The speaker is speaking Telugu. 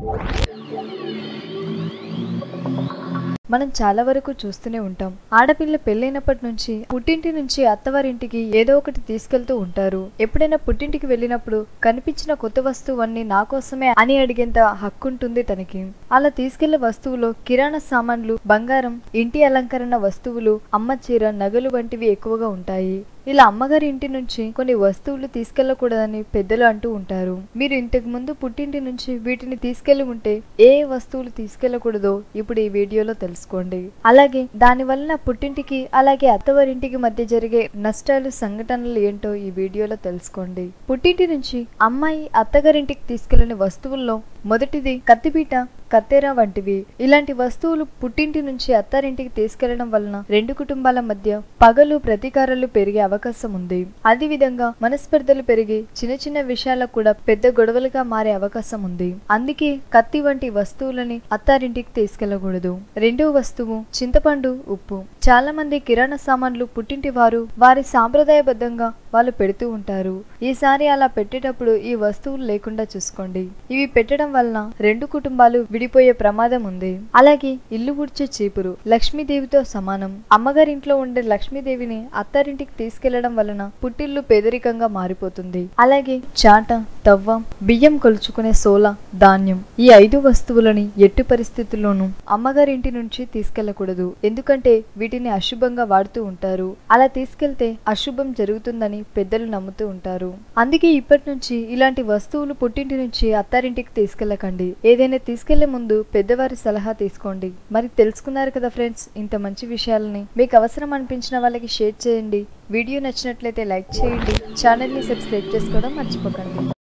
మనం చాలా వరకు చూస్తూనే ఉంటాం ఆడపిల్ల పెళ్ళైనప్పటి నుంచి పుట్టింటి నుంచి అత్తవారింటికి ఏదో ఒకటి తీసుకెళ్తూ ఉంటారు ఎప్పుడైనా పుట్టింటికి వెళ్ళినప్పుడు కనిపించిన కొత్త వస్తువన్నీ నా కోసమే అని అడిగేంత హక్కు ఉంటుంది తనకి అలా తీసుకెళ్లే వస్తువులో కిరాణా సామాన్లు బంగారం ఇంటి అలంకరణ వస్తువులు అమ్మ చీర నగలు వంటివి ఎక్కువగా ఉంటాయి ఇలా అమ్మగారి ఇంటి నుంచి కొన్ని వస్తువులు తీసుకెళ్లకూడదని పెద్దలు అంటూ ఉంటారు మీరు ఇంతకు ముందు పుట్టింటి నుంచి వీటిని తీసుకెళ్లి ఉంటే ఏ ఏ వస్తువులు తీసుకెళ్లకూడదో ఇప్పుడు ఈ వీడియోలో తెలుసుకోండి అలాగే దాని వలన పుట్టింటికి అలాగే అత్తవారింటికి మధ్య జరిగే నష్టాలు సంఘటనలు ఏంటో ఈ వీడియోలో తెలుసుకోండి పుట్టింటి నుంచి అమ్మాయి అత్తగారింటికి తీసుకెళ్లిన వస్తువుల్లో మొదటిది కత్తిపీట కత్తెర వంటివి ఇలాంటి వస్తువులు పుట్టింటి నుంచి అత్తారింటికి తీసుకెళ్లడం వలన రెండు కుటుంబాల మధ్య పగలు ప్రతీకారాలు పెరిగే అవకాశం ఉంది అదే విధంగా మనస్పర్ధలు పెరిగి చిన్న చిన్న విషయాలకు కూడా పెద్ద గొడవలుగా మారే అవకాశం ఉంది అందుకే కత్తి వంటి వస్తువులని అత్తారింటికి తీసుకెళ్లకూడదు రెండో వస్తువు చింతపండు ఉప్పు చాలా మంది కిరాణా సామాన్లు పుట్టింటి వారు వారి సాంప్రదాయబద్ధంగా వాళ్ళు పెడుతూ ఉంటారు ఈసారి అలా పెట్టేటప్పుడు ఈ వస్తువులు లేకుండా చూసుకోండి ఇవి పెట్టడం వలన రెండు కుటుంబాలు విడిపోయే ప్రమాదం ఉంది అలాగే ఇల్లు ఉడ్చే చీపురు లక్ష్మీదేవితో సమానం అమ్మగారింట్లో ఉండే లక్ష్మీదేవిని అత్తారింటికి తీసుకెళ్లడం వలన పుట్టిల్లు పేదరికంగా మారిపోతుంది అలాగే చాట తవ్వ బియ్యం కొలుచుకునే సోల ధాన్యం ఈ ఐదు వస్తువులని ఎట్టి పరిస్థితుల్లోనూ అమ్మగారింటి నుంచి తీసుకెళ్లకూడదు ఎందుకంటే వీటిని అశుభంగా వాడుతూ ఉంటారు అలా తీసుకెళ్తే అశుభం జరుగుతుందని పెద్దలు నమ్ముతూ ఉంటారు అందుకే ఇప్పటి నుంచి ఇలాంటి వస్తువులు పుట్టింటి నుంచి అత్తారింటికి తీసుకెళ్లకండి ఏదైనా తీసుకెళ్లే ముందు పెద్దవారి సలహా తీసుకోండి మరి తెలుసుకున్నారు కదా ఫ్రెండ్స్ ఇంత మంచి విషయాలని మీకు అవసరం అనిపించిన వాళ్ళకి షేర్ చేయండి వీడియో నచ్చినట్లయితే లైక్ చేయండి ఛానల్ని సబ్స్క్రైబ్ చేసుకోవడం మర్చిపోకండి